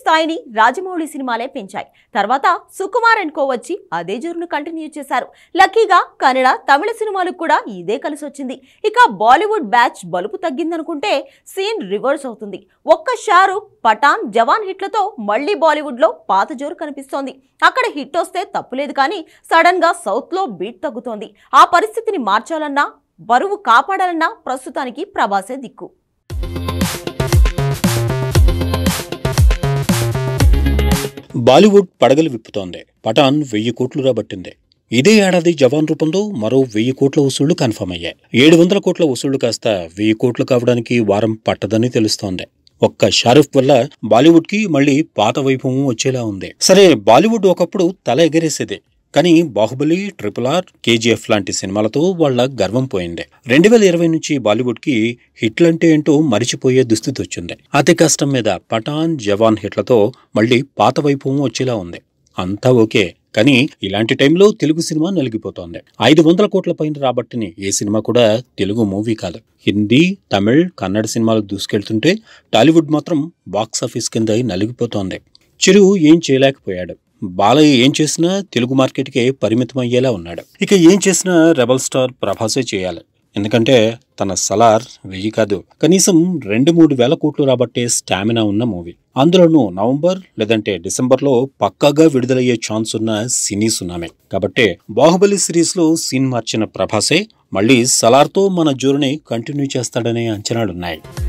స్థాయిని రాజమౌళి సినిమాలే పెంచాయి తర్వాత సుకుమార్ అండ్ కో వచ్చి అదే జోరును కంటిన్యూ చేశారు లక్కీగా కన్నడ తమిళ సినిమాలకు కూడా ఇదే కలిసి వచ్చింది ఇక బాలీవుడ్ బ్యాచ్ బలుపు తగ్గిందనుకుంటే సీన్ రివర్స్ అవుతుంది ఒక్క షారుఖ్ పఠాన్ జవాన్ హిట్లతో మళ్ళీ బాలీవుడ్ లో పాత జోరు కనిపిస్తోంది అక్కడ హిట్ వస్తే తప్పులేదు కానీ సడన్ గా సౌత్ లో బీట్ తగ్గుతోంది ఆ పరిస్థితిని మార్చాలన్నా బరువు కాపాడాలన్నా ప్రస్తుతానికి ప్రభాసే దిక్కు బాలీవుడ్ పడగలు విప్పుతోంది పఠాన్ వెయ్యి కోట్లు రాబట్టింది ఇదే ఏడాది జవాన్ రూపంలో మరో వెయ్యి కోట్ల వసూళ్లు కన్ఫర్మ్ అయ్యాయి ఏడు వందల కోట్ల వసూళ్లు కాస్త వెయ్యి కోట్లు కావడానికి వారం పట్టదని తెలుస్తోంది ఒక్క షారుఖ్ వల్ల బాలీవుడ్ కి మళ్ళీ పాత వైభవం వచ్చేలా ఉంది సరే బాలీవుడ్ ఒకప్పుడు తల ఎగరేసేదే కానీ బాహుబలి ట్రిపుల్ ఆర్ కేజీఎఫ్ లాంటి సినిమాలతో వాళ్ళ గర్వం పోయింది రెండు వేల ఇరవై నుంచి బాలీవుడ్ కి హిట్లంటే ఏంటో మరిచిపోయే దుస్థితి వచ్చింది అతి కష్టం మీద పఠాన్ జవాన్ హిట్లతో మళ్ళీ పాత వైభవం వచ్చేలా ఉంది అంతా ఓకే కానీ ఇలాంటి టైంలో తెలుగు సినిమా నలిగిపోతోంది ఐదు వందల కోట్ల పైన రాబట్టిన ఏ సినిమా కూడా తెలుగు మూవీ కాదు హిందీ తమిళ్ కన్నడ సినిమాలు దూసుకెళ్తుంటే టాలీవుడ్ మాత్రం బాక్సాఫీస్ కింద నలిగిపోతోంది చిరు ఏం చేయలేకపోయాడు బాలయ్య ఏం చేసినా తెలుగు మార్కెట్కే పరిమితం అయ్యేలా ఉన్నాడు ఇక ఏం చేసినా రెబల్ స్టార్ ప్రభాసే చేయాలి ఎందుకంటే తన సలార్ వెయ్యి కాదు కనీసం రెండు మూడు వేల కోట్లు రాబట్టే స్టామినా ఉన్న మూవీ అందులోనూ నవంబర్ లేదంటే డిసెంబర్లో పక్కాగా విడుదలయ్యే ఛాన్స్ ఉన్న సినీ సునామే కాబట్టి బాహుబలి సిరీస్ లో సీన్ మార్చిన ప్రభాసే మళ్ళీ సలార్తో మన జోరుని కంటిన్యూ చేస్తాడనే అంచనాలున్నాయి